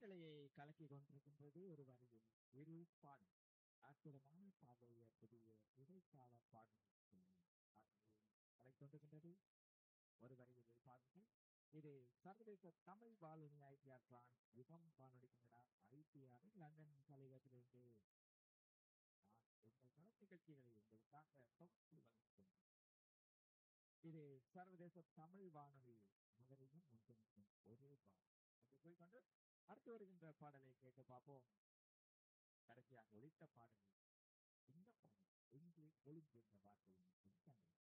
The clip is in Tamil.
காற்றலையை கலக்கி கொண்டிருக்கின்றது ஒரு வரியில் இரு பாடல் அற்புதமான பாதைய புதிய இடைக்கால பாடல் கலை கொண்டிருக்கின்றது ஒரு வரியில் இரு பாடல்கள் இது சர்வதேச தமிழ் வானொலி ஐடிஆர் பிரான்ஸ் யுகம் வானொலி கனடா ஐடிஆர் லண்டன் கலையகத்திலிருந்து நான் எங்கள் கலப்பு நிகழ்ச்சிகளை உங்களுக்காக தொகுத்து வழங்குகிறேன் இது சர்வதேச தமிழ் வானொலி மதுரையும் ஒன்றிணைக்கும் ஒரே பாடல் அப்படி போய்கொண்டு அடுத்து வருகின்ற பாடலை கேட்டு பார்ப்போம் கடைசியாக ஒழித்த பாடல் இந்த பாடல் எங்கே ஒளிந்திருந்த வார்த்தையின்